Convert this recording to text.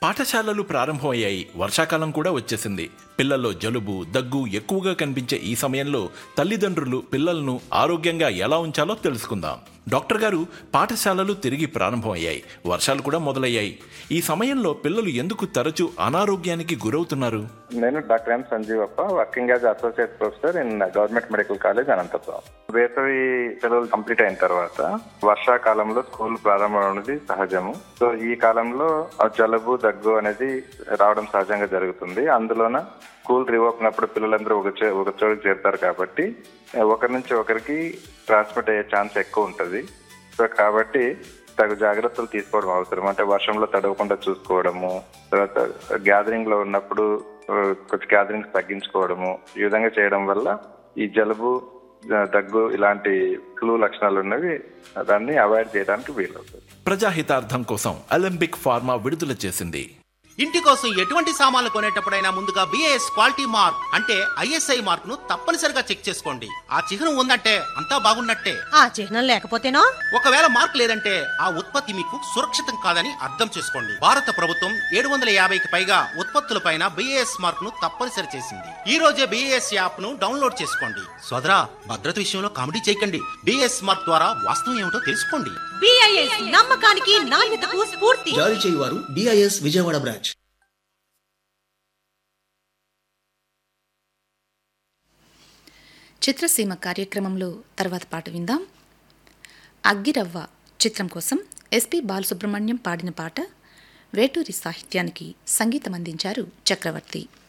పాఠశాలలు ప్రారంభమయ్యాయి వర్షాకాలం కూడా వచ్చేసింది పిల్లల్లో జలుబు దగ్గు ఎక్కువగా కనిపించే ఈ సమయంలో తల్లిదండ్రులు పిల్లలను ఆరోగ్యంగా ఎలా ఉంచాలో తెలుసుకుందాం డాక్టర్ గారు పాఠశాలలు తిరిగి ప్రారంభమయ్యాయి వర్షాలు కూడా మొదలయ్యాయి ఈ సమయంలో పిల్లలు ఎందుకు తరచూ అనారోగ్యానికి గురవుతున్నారు నేను doctor M Sanjeevappa working as associate professor in government medical college Anantapuram వేసవి సెలవులు కంప్లీట్ అయిన తర్వాత వర్షాకాలంలో స్కూల్ ప్రారంభం అనేది సహజము సో ఈ కాలంలో ఆ జలుబు దగ్గు అనేది రావడం సహజంగా జరుగుతుంది అందులోన స్కూల్ రీఓపెన్ అప్పుడు పిల్లలందరూ ఒక చో ఒక చోటుకి చేరుతారు కాబట్టి ఒకరి నుంచి ఒకరికి ట్రాన్స్మిట్ అయ్యే ఛాన్స్ ఎక్కువ ఉంటుంది సో కాబట్టి తగు జాగ్రత్తలు తీసుకోవడం అవసరం అంటే వర్షంలో తడవకుండా చూసుకోవడము తర్వాత గ్యాదరింగ్ లో ఉన్నప్పుడు ఆ, కొంచెం గ్యాదరింగ్స్ తగ్గించుకోవడము ఈ విధంగా చేయడం వల్ల ఈ జలుబు ఆ, దగ్గు ఇలాంటి ఫ్లూ లక్షణాలు ఉన్నవి దాన్ని అవాయిడ్ చేయడానికి వీలవుతుంది ప్రజాహితార్థం కోసం అలింపిక్ ఫార్మా విడుదల చేసింది ఇంటి కోసం ఎటువంటి సామాన్లు కొనేటప్పుడైనా ముందుగా బిఏఎస్ క్వాలిటీ మార్క్ అంటే ఐఎస్ఐ మార్క్ ను తప్పనిసరిగా చెక్ చేసుకోండి ఆ చిహ్నం ఉందంటే అంతా బాగున్నట్టే ఆ చిహ్నం లేకపోతేనో ఒకవేళ మార్క్ లేదంటే ఆ ఉత్పత్తి మీకు సురక్షితం కాదని అర్థం చేసుకోండి భారత ప్రభుత్వం ఏడు వందల యాభైకి పైగా ఉత్పత్తులపైన బిఏఎస్ మార్క్ ను తప్పనిసరి చేసింది ఈ రోజే బిఏఎస్ యాప్ ను డౌన్లోడ్ చేసుకోండి సోదరా భద్రత విషయంలో కామెడీ చేయకండి బిఏఎస్ మార్క్ ద్వారా వాస్తవం ఏమిటో తెలుసుకోండి బిఐఎస్ నమ్మకానికి నాణ్యతకు స్ఫూర్తి జారీ చేయువారు డిఐఎస్ విజయవాడ బ్రాంచ్ చిత్రసీమ కార్యక్రమంలో తర్వాత పాట విందాం అగ్గిరవ్వ చిత్రం కోసం ఎస్పి బాలసుబ్రహ్మణ్యం పాడిన పాట వేటూరి సాహిత్యానికి సంగీతం అందించారు చక్రవర్తి